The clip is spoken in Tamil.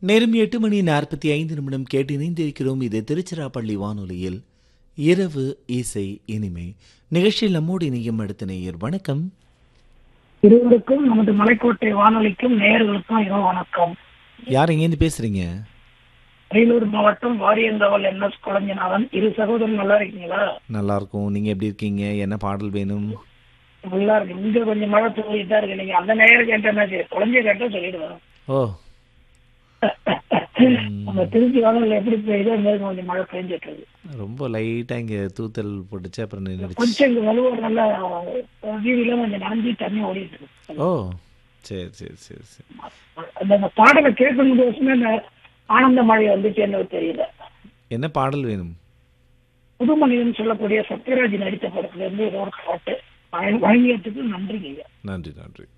நேரம் எட்டு மணி நாற்பத்தி ஐந்து நிமிடம் கேட்டு இணைந்திருக்கிறோம் இது திருச்சிராப்பள்ளி வானொலியில் இரவு இசை இனிமை நிகழ்ச்சியில் நம்மோடு இணையும் அடுத்த நேயர் வணக்கம் இருவருக்கும் நமது மலைக்கோட்டை வானொலிக்கும் நேயர்களுக்கும் இரவு வணக்கம் யார் எங்கேருந்து பேசுறீங்க அரியலூர் மாவட்டம் வாரியந்தவல் என் எஸ் குழஞ்சநாதன் இரு சகோதரன் நல்லா இருக்கீங்களா நல்லா இருக்கும் நீங்க எப்படி இருக்கீங்க என்ன பாடல் வேணும் நல்லா இருக்கு இங்க கொஞ்சம் மழை தூங்கிட்டு தான் இருக்கு நீங்க அந்த நேரம் கேட்டேன்னா சரி குழந்தைய கேட்டா சொல்லிடுவேன் ஓ நம்ம திருச்சி வானொலியில் எப்படி பெய்யுதோ அந்த மாதிரி கொஞ்சம் மழை பெஞ்சிட்டு இருக்கு ரொம்ப லைட்டா இங்க தூத்தல் போட்டுச்சு அப்புறம் நின்றுச்சு கொஞ்சம் இங்க வலுவா நல்லா வீதியில கொஞ்சம் நனைஞ்சு தண்ணி ஓடிட்டு இருக்கு ஓ சரி சரி சரி சரி அந்த அந்த பாடலை கேட்கணும் கோசமே அந்த ஆனந்த மழை வந்துச்சு என்னவோ தெரியல என்ன பாடல் வேணும் புது மனிதன் சொல்லக்கூடிய சத்யராஜ் நடித்த படத்துல இருந்து ஏதோ ஒரு பாட்டு வழங்கியதுக்கு நன்றிங்க நன்றி நன்றி